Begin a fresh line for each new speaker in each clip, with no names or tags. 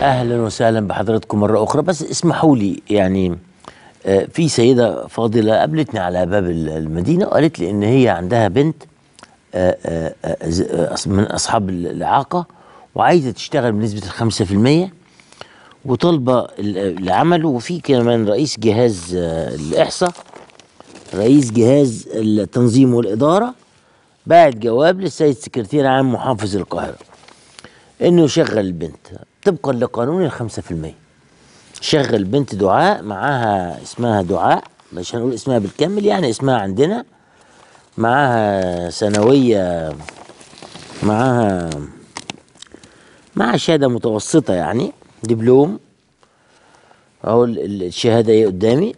اهلا وسهلا بحضراتكم مره اخرى بس اسمحوا لي يعني آه، في سيده فاضله قابلتني على باب ال- المدينه وقالت لي ان هي عندها بنت آه، آه، آه، ز- آه، أص- من اصحاب ال- الاعاقه وعايزه تشتغل بنسبه الخمسة في المية وطالبه ال- العمل وفي كمان رئيس جهاز آه، الاحصاء رئيس جهاز التنظيم والاداره بعت جواب للسيد سكرتير عام محافظ القاهره انه يشغل البنت طبقا لقانون الخمسة في المية شغل بنت دعاء معاها اسمها دعاء مش هنقول اسمها بالكامل يعني اسمها عندنا معاها ثانوية معاها معاها شهادة متوسطة يعني دبلوم اهو ال- ال- الشهادة ايه قدامي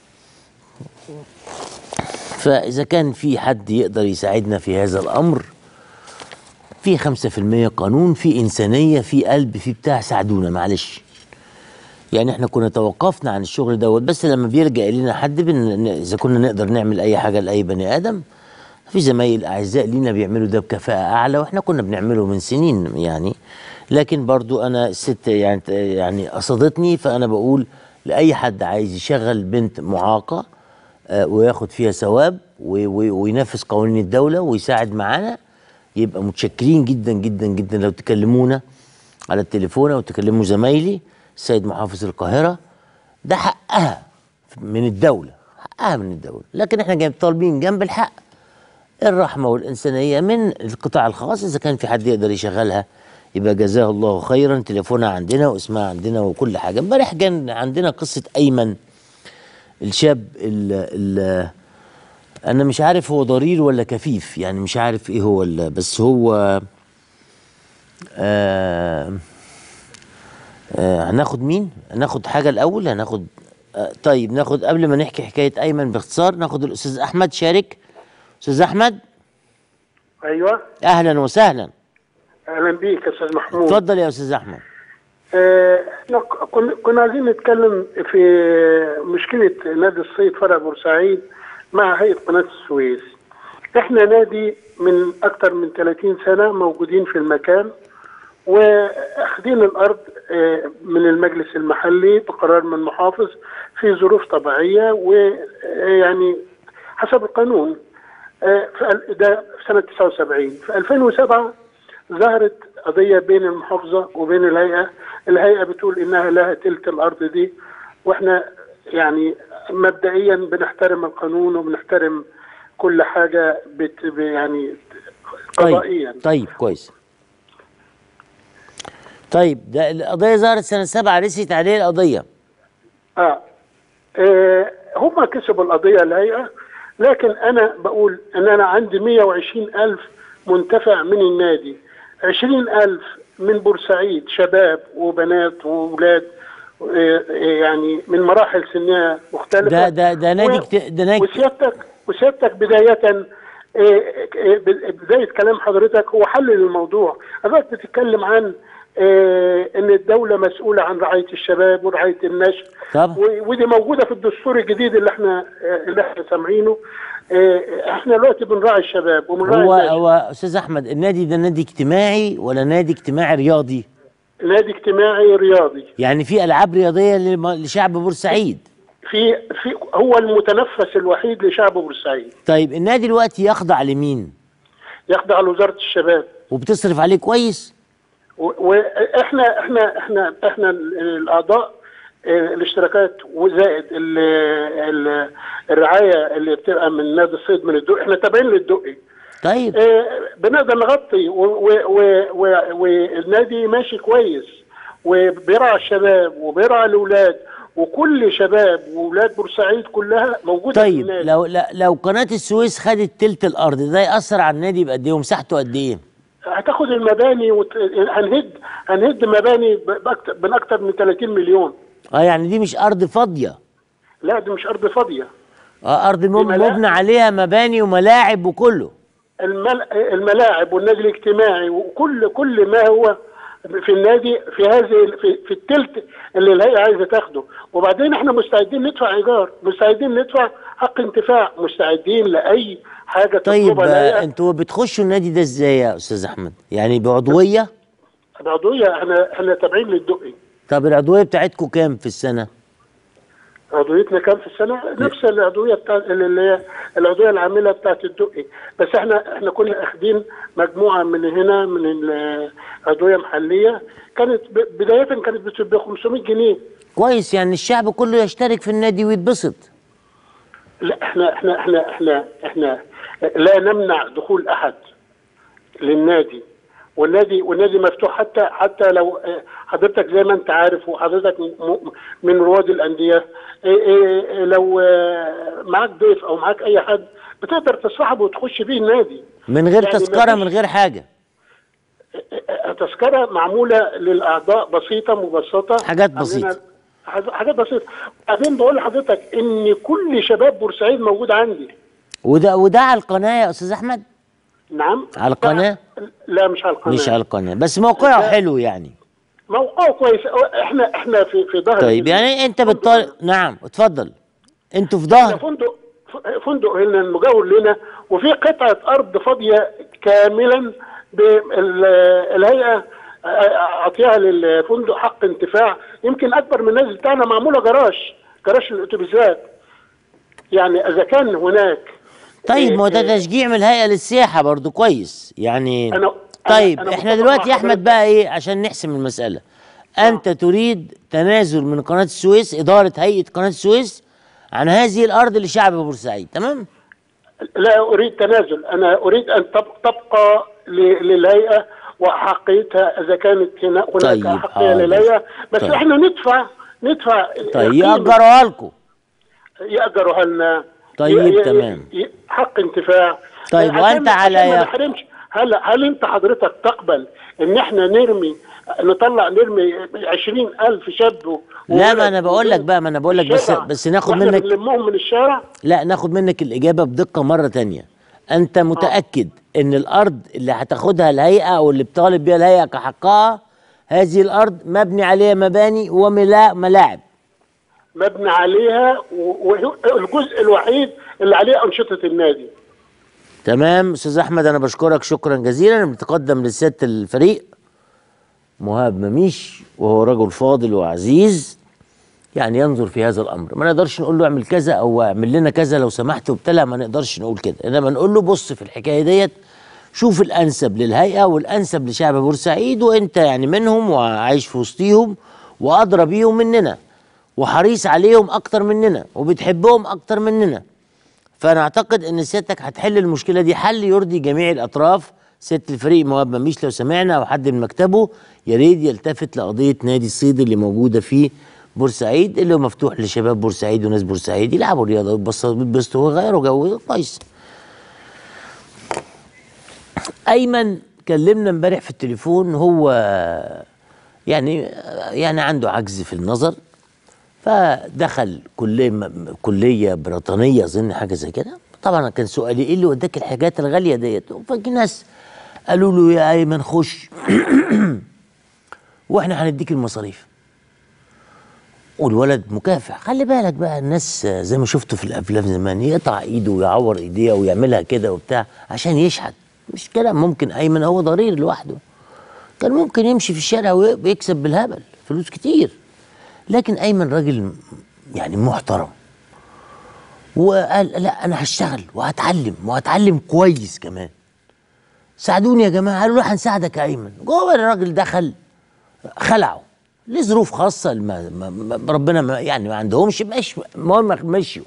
فإذا كان في حد يقدر يساعدنا في هذا الأمر في خمسة في المية قانون في إنسانية في قلب في بتاع ساعدونا معلش يعني احنا كنا توقفنا عن الشغل دوت بس لما بيلجأ إلينا حد بن... إذا كنا نقدر نعمل أي حاجة لأي بني آدم في زمايل أعزاء لينا بيعملوا ده بكفاءة أعلى وإحنا كنا بنعمله من سنين يعني لكن برضو أنا الست يعني يعني قصدتني فأنا بقول لأي حد عايز يشغل بنت معاقة آه، وياخد فيها ثواب و- و- وينفذ قوانين الدولة ويساعد معانا يبقى متشكرين جدا جدا جدا لو تكلمونا على التليفون او تكلموا زمايلي السيد محافظ القاهره ده حقها من الدوله حقها من الدوله لكن احنا جايب طالبين جنب الحق الرحمه والانسانيه من القطاع الخاص اذا كان في حد يقدر يشغلها يبقى جزاه الله خيرا تليفونها عندنا واسمها عندنا وكل حاجه امبارح كان عندنا قصه ايمن الشاب ال ال انا مش عارف هو ضرير ولا كفيف يعني مش عارف ايه هو ال- بس هو آه آه هناخد مين هناخد حاجه الاول هناخد آه طيب ناخد قبل ما نحكي حكايه ايمن باختصار ناخد الاستاذ احمد شارك استاذ احمد
ايوه
اهلا وسهلا
اهلا بيك يا استاذ محمود
اتفضل يا استاذ احمد
آه، احنا ك- كنا كنا عايزين نتكلم في مشكله نادي الصيد فرع بورسعيد مع هيئه قناه السويس احنا نادي من اكثر من 30 سنه موجودين في المكان واخدين الارض آه، من المجلس المحلي بقرار من محافظ في ظروف طبيعيه ويعني حسب القانون آه، في ال- ده في سنه 79 في 2007 ظهرت قضيه بين المحافظه وبين الهيئه الهيئه بتقول انها لها تلك الارض دي واحنا يعني مبدئيا بنحترم القانون وبنحترم كل حاجه بت ب- يعني قضائيا
طيب طيب كويس طيب ده القضيه ظهرت سنه سبعة رست عليه القضيه
اه, آه هم كسبوا القضيه الهيئه لكن انا بقول ان انا عندي 120 الف منتفع من النادي 20 الف من بورسعيد شباب وبنات واولاد آه، آه، يعني من مراحل سنيه مختلفه
ده ده ده نادي
و-
كت- ده نادي
وسيادتك وسيادتك بدايه آه، آه، بدايه كلام حضرتك هو حل الموضوع حضرتك بتتكلم عن آه، ان الدوله مسؤوله عن رعايه الشباب ورعايه النشء
طبعا.
و- ودي موجوده في الدستور الجديد اللي احنا آه، اللي احنا سامعينه آه، احنا دلوقتي بنراعي الشباب وبنراعي
هو
النشء.
هو استاذ احمد النادي ده نادي اجتماعي ولا نادي اجتماعي رياضي
نادي اجتماعي رياضي
يعني في العاب رياضيه لم- لشعب بورسعيد
في في هو المتنفس الوحيد لشعب بورسعيد
طيب النادي دلوقتي يخضع لمين
يخضع لوزاره الشباب
وبتصرف عليه كويس
و- واحنا احنا احنا احنا ال- الاعضاء آه، الاشتراكات وزائد ال- ال- الرعايه اللي بتبقى من نادي الصيد من الدقي احنا تابعين للدقي
طيب
آه، بنقدر نغطي و- و- و- و- والنادي ماشي كويس وبيرعى الشباب وبيرعى الاولاد وكل شباب واولاد بورسعيد كلها موجوده في
طيب
النادي
لو لا- لو قناه السويس خدت تلت الارض ده ياثر على النادي بقد ايه ومساحته قد ايه
هتاخد المباني وت... هنهد هنهد مباني ب- بأكتر... من اكتر من 30 مليون
اه يعني دي مش ارض فاضيه
لا دي مش ارض فاضيه
اه ارض مب-
ملاعب.
مبنى عليها مباني وملاعب وكله
المل... الملاعب والنادي الاجتماعي وكل كل ما هو في النادي في هذه في, في التلت اللي الهيئه عايزه تاخده وبعدين احنا مستعدين ندفع ايجار مستعدين ندفع حق انتفاع مستعدين لاي حاجه
طيب
تطلبها
آه،
الهيئه
انتوا بتخشوا النادي ده ازاي يا استاذ احمد يعني بعضويه
بعضويه احنا احنا تابعين للدقي
طب العضويه بتاعتكم كام في السنه
عضويتنا كام في السنه؟ نفس العضويه بتاع اللي هي العضويه العامله بتاعت الدقي بس احنا احنا كنا اخدين مجموعه من هنا من العضويه محليه كانت ب- بدايه كانت ب 500 جنيه
كويس يعني الشعب كله يشترك في النادي ويتبسط
لا احنا احنا احنا احنا احنا لا نمنع دخول احد للنادي والنادي والنادي مفتوح حتى حتى لو اه، حضرتك زي ما انت عارف وحضرتك م- من رواد الانديه اه، اه، لو اه، معاك ضيف او معاك اي حد بتقدر تصاحبه وتخش بيه النادي
من غير
يعني
تذكره
مفيش-
من غير حاجه
اه، تذكره معموله للاعضاء بسيطه مبسطه
حاجات
عاملينها-
بسيطة.
حاجات حاجات بسيطه بعدين بقول لحضرتك ان كل شباب بورسعيد موجود عندي
وده وده على القناه يا استاذ احمد
نعم
على القناة؟
لا, لا مش على القناه
مش على القناه بس موقعه
لا.
حلو يعني
موقعه كويس احنا احنا في في ظهر
طيب يعني انت بتطالب نعم اتفضل انتوا في ظهر
فندق فندق هنا المجاور لنا وفي قطعه ارض فاضيه كاملا بالهيئه اعطيها للفندق حق انتفاع يمكن اكبر من الناس بتاعنا معموله جراج جراج الاتوبيسات يعني اذا كان هناك
طيب ما هو ده
إيه،
تشجيع من الهيئه للسياحه برضو كويس يعني
أنا-
طيب
أنا- أنا
احنا
متفق
دلوقتي يا
مع
احمد
حضرتك.
بقى ايه عشان نحسم المساله انت تريد تنازل من قناه السويس اداره هيئه قناه السويس عن هذه الارض لشعب بورسعيد تمام
لا اريد تنازل انا اريد ان تب- تبقى ل- للهيئه واحقيتها اذا كانت هنا هناك
طيب،
احقيه
حاضر.
للهيئه بس
طيب.
احنا ندفع ندفع
طيب
قيمة.
ياجروها لكم
يأجروها لنا
طيب،
ي- ي-
تمام.
ي- حق انتفاع
طيب،
عشان-
وأنت
عشان
على-
ما نحرمش هل هل انت حضرتك تقبل ان احنا نرمي نطلع نرمي 20000 شاب و-
لا ما
وولد
انا بقول لك بقى ما انا بقول لك بس
الشارع
بس ناخد
وإحنا
منك
بنلمهم من الشارع
لا ناخد منك الإجابة بدقة مرة تانية أنت متأكد إن الأرض اللي هتاخدها الهيئة أو اللي بتطالب بيها الهيئة كحقها هذه الأرض مبني عليها مباني وملاعب
مبني عليها و- والجزء الوحيد اللي عليه انشطه النادي
تمام أستاذ أحمد أنا بشكرك شكرا جزيلا بنتقدم لسيادة الفريق مهاب مميش وهو رجل فاضل وعزيز يعني ينظر في هذا الامر ما نقدرش نقول له اعمل كذا او اعمل لنا كذا لو سمحت وبتاع لا ما نقدرش نقول كده انما نقول له بص في الحكايه ديت شوف الانسب للهيئه والانسب لشعب بورسعيد وانت يعني منهم وعايش في وسطيهم وادرى بيهم مننا وحريص عليهم اكتر مننا وبتحبهم اكتر مننا فانا اعتقد ان سيادتك هتحل المشكله دي حل يرضي جميع الاطراف سياده الفريق مواب مميش لو سمعنا او حد من مكتبه يا ريت يلتفت لقضيه نادي الصيد اللي موجوده في بورسعيد اللي هو مفتوح لشباب بورسعيد وناس بورسعيد يلعبوا رياضه ويتبسطوا ويتبسطوا ويغيروا جو كويس. ايمن كلمنا امبارح في التليفون هو يعني يعني عنده عجز في النظر فدخل كليه م- كليه بريطانيه اظن حاجه زي كده طبعا كان سؤالي ايه اللي وداك الحاجات الغاليه ديت ففي ناس قالوا له يا ايمن خش واحنا هنديك المصاريف والولد مكافح خلي بالك بقى الناس زي ما شفتوا في الافلام زمان يقطع ايده ويعور ايديه ويعملها كده وبتاع عشان يشحت مش كده ممكن ايمن هو ضرير لوحده كان ممكن يمشي في الشارع ويكسب بالهبل فلوس كتير لكن ايمن راجل يعني محترم وقال لا انا هشتغل وهتعلم وهتعلم كويس كمان ساعدوني يا جماعه قالوا له هنساعدك يا ايمن جوه الراجل دخل خلعه ليه ظروف خاصه ما ما ما ربنا ما يعني ما عندهمش ماشي المهم مشيوا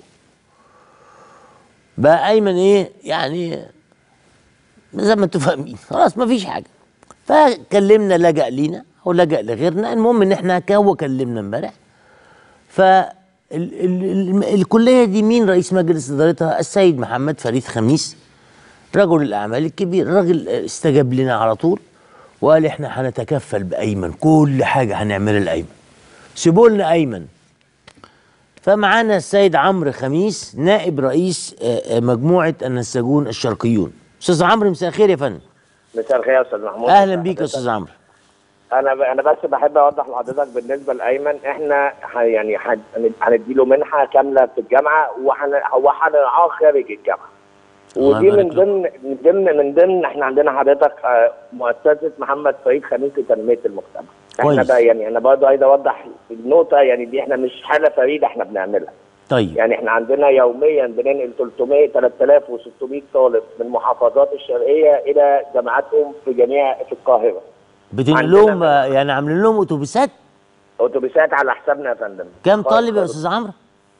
بقى ايمن ايه يعني زي ما انتوا فاهمين خلاص ما فيش حاجه فكلمنا لجأ لينا او لجأ لغيرنا المهم ان احنا هو كلمنا امبارح ف ال- ال- ال- الكليه دي مين رئيس مجلس ادارتها السيد محمد فريد خميس رجل الاعمال الكبير الراجل استجاب لنا على طول وقال احنا هنتكفل بايمن كل حاجه هنعملها لايمن سيبوا لنا ايمن فمعانا السيد عمرو خميس نائب رئيس آه، آه، مجموعه النساجون الشرقيون استاذ عمرو مساء الخير يا فندم
مساء الخير يا استاذ محمود
اهلا بيك يا استاذ عمرو
انا ب... انا بس بحب اوضح لحضرتك بالنسبه لايمن احنا ح... يعني ح... هنديله منحه كامله في الجامعه وحن... هو هنرعاه خارج الجامعه
الله
ودي
يبارك
من
له.
ضمن من ضمن من ضمن احنا عندنا حضرتك آه، مؤسسه محمد فريد خميس لتنميه المجتمع احنا
كويس.
بقى يعني انا برضه عايز اوضح النقطه يعني دي احنا مش حاله فريده احنا بنعملها
طيب
يعني احنا عندنا يوميا بننقل 300 3600 طالب من محافظات الشرقيه الى جامعاتهم في جميع في القاهره
بتنقل لهم
عندنا-
آه، يعني عاملين لهم اتوبيسات
اتوبيسات على حسابنا يا فندم
كام
خالص
طالب يا
خالص.
استاذ عمرو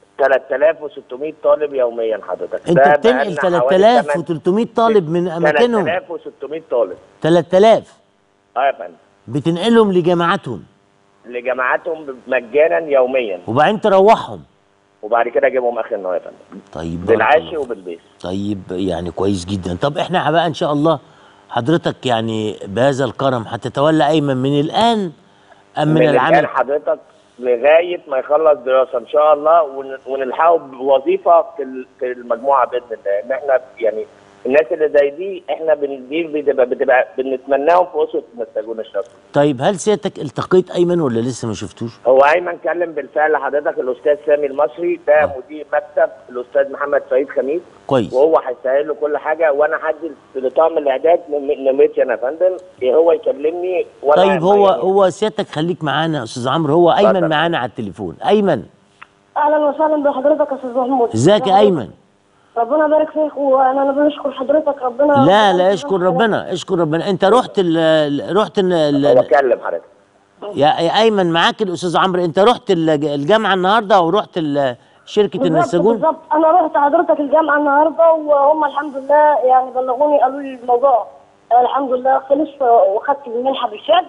3600 طالب يوميا حضرتك
انت
ده
بتنقل
بقالنا حوالي
3300 طالب من اماكنهم
3600 طالب
3000
اه يا فندم
بتنقلهم لجامعاتهم
لجامعاتهم مجانا يوميا
وبعدين تروحهم
وبعد كده اجيبهم اخر النهار يا فندم
طيب بارك
بالعشي
الله.
وبالبيت
طيب يعني كويس جدا طب احنا بقى ان شاء الله حضرتك يعني بهذا الكرم هتتولى ايمن من الان ام من,
من
العمل
الآن حضرتك لغايه ما يخلص دراسه ان شاء الله ون- ونلحقه بوظيفه في ال- في المجموعه باذن الله ان احنا يعني الناس اللي زي دي احنا بندير بتبقى بتبقى بنتمناهم في اسره المساجون الشرقي
طيب هل سيادتك التقيت ايمن ولا لسه ما شفتوش
هو ايمن كلم بالفعل حضرتك الاستاذ سامي المصري ده مدير مكتب الاستاذ محمد فريد خميس
كويس
وهو هيسهل له كل حاجه وانا هدي لطاقم الاعداد نم- نمرتي انا يا فندم هو يكلمني وانا
طيب هو
يعني-
هو سيادتك خليك معانا يا استاذ عمرو هو ايمن
اتفضل.
معانا على التليفون ايمن
اهلا وسهلا بحضرتك يا استاذ محمود
ازيك يا ايمن
ربنا يبارك فيك وانا أنا بنشكر حضرتك ربنا
لا لا اشكر ربنا اشكر ربنا انت رحت ال رحت ال
هو
ال
كلم حضرتك
يا يا ايمن معاك الاستاذ عمرو انت رحت الج- الجامعه النهارده او رحت ال- شركه
بالظبط
النساجون
بالظبط انا رحت حضرتك الجامعه النهارده وهم الحمد لله يعني بلغوني قالوا لي الموضوع آه، الحمد لله خلص واخدت المنحه بالشهاده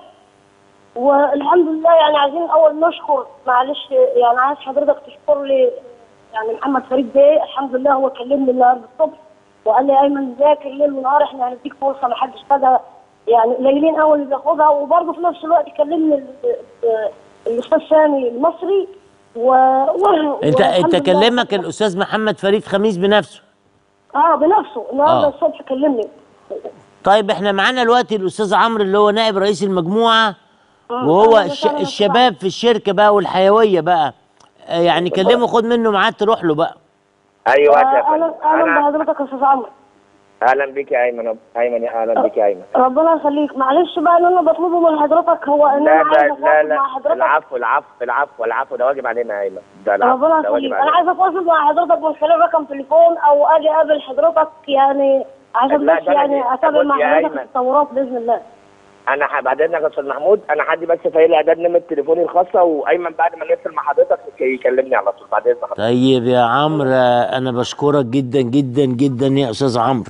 والحمد لله يعني عايزين اول نشكر معلش يعني عايز حضرتك تشكر لي يعني محمد فريد بيه الحمد لله هو كلمني النهارده الصبح وقال لي ايمن ذاكر ليل ونهار احنا هنديك فرصه ما حدش خدها يعني قليلين قوي اللي بياخدها وبرضه في نفس الوقت كلمني ال- ال- الاستاذ سامي المصري و... و...
انت
والحمد
انت
لله-
كلمك الاستاذ محمد فريد خميس بنفسه
اه بنفسه النهارده
آه.
الصبح كلمني
طيب احنا معانا دلوقتي الاستاذ عمرو اللي هو نائب رئيس المجموعه
آه،
وهو
أهلاً
الش...
وسهلاً يا
الشباب في الشركه بقى والحيويه بقى آه، يعني كلمه خد منه ميعاد تروح له بقى
ايوه يا
آه،
فندم
اهلا اهلا
انا
بحضرتك يا استاذ عمرو
اهلا بك يا ايمن ايمن يا اهلا بك يا ايمن
ربنا يخليك معلش بقى اللي انا بطلبه من حضرتك هو ان
لا
انا
لا
عايزه
لا
اتواصل مع
لا
حضرتك
العفو العفو العفو العفو ده واجب علينا يا ايمن ده العفو
ربنا
ده واجب
يخليك انا
علينا
عايزه اتواصل مع حضرتك من خلال رقم تليفون او اجي اقابل حضرتك يعني عشان
لا،
بس
ده أنا
يعني
دي-
اتابع
بص
مع
يا
حضرتك
أيمن.
التطورات باذن الله
انا ح- بعد اذنك يا استاذ محمود انا هدي بس فايل الاعداد نمره تليفوني الخاصه وايمن بعد ما نقفل مع حضرتك يكلمني على طول بعد اذن حضرتك
طيب يا عمرو آه، انا بشكرك جدا جدا جدا يا استاذ عمرو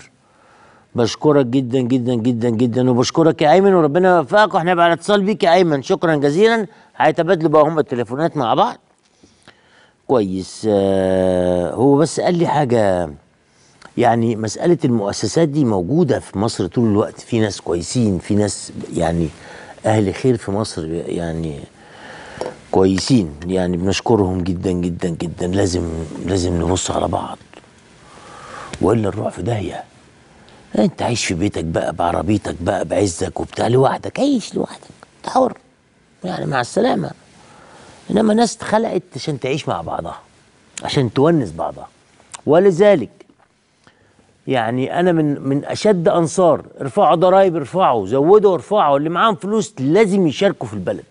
بشكرك جدا جدا جدا جدا وبشكرك يا ايمن وربنا يوفقك واحنا بقى على اتصال بيك يا ايمن شكرا جزيلا هيتبادلوا بقى هم التليفونات مع بعض كويس آه هو بس قال لي حاجه يعني مساله المؤسسات دي موجوده في مصر طول الوقت في ناس كويسين في ناس يعني اهل خير في مصر يعني كويسين يعني بنشكرهم جدا جدا جدا لازم لازم نبص على بعض والا نروح في داهيه انت عايش في بيتك بقى بعربيتك بقى بعزك وبتاع لوحدك عيش لوحدك انت حر يعني مع السلامه انما ناس اتخلقت عشان تعيش مع بعضها عشان تونس بعضها ولذلك يعني انا من من اشد انصار ارفعوا ضرائب ارفعوا زودوا ارفعوا اللي معاهم فلوس لازم يشاركوا في البلد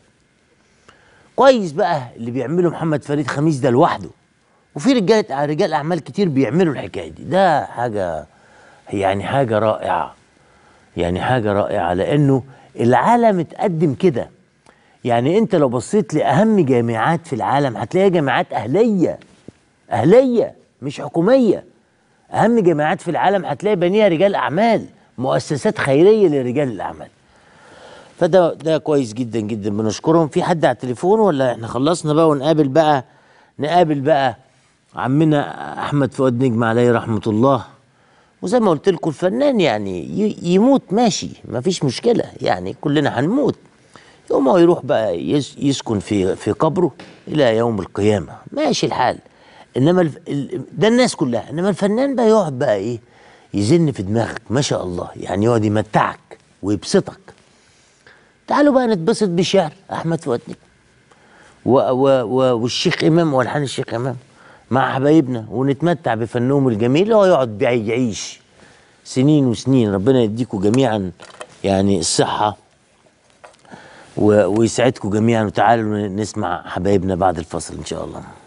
كويس بقى اللي بيعمله محمد فريد خميس ده لوحده وفي رجاله رجال اعمال كتير بيعملوا الحكايه دي ده حاجه يعني حاجه رائعه يعني حاجه رائعه لانه العالم اتقدم كده يعني انت لو بصيت لاهم جامعات في العالم هتلاقي جامعات اهليه اهليه مش حكوميه اهم جامعات في العالم هتلاقي بنيها رجال اعمال مؤسسات خيريه لرجال الاعمال فده ده كويس جدا جدا بنشكرهم في حد على التليفون ولا احنا خلصنا بقى ونقابل بقى نقابل بقى عمنا احمد فؤاد نجم عليه رحمه الله وزي ما قلت لكم الفنان يعني ي- يموت ماشي ما فيش مشكله يعني كلنا هنموت يوم هو يروح بقى يس- يسكن في في قبره الى يوم القيامه ماشي الحال انما الف... ال... ده الناس كلها انما الفنان بقى يقعد بقى ايه يزن في دماغك ما شاء الله يعني يقعد يمتعك ويبسطك تعالوا بقى نتبسط بشعر احمد فؤاد نجم و... و... و... والشيخ امام والحان الشيخ امام مع حبايبنا ونتمتع بفنهم الجميل هو يقعد بقى يعيش سنين وسنين ربنا يديكم جميعا يعني الصحه و- ويسعدكم جميعا وتعالوا نسمع حبايبنا بعد الفصل ان شاء الله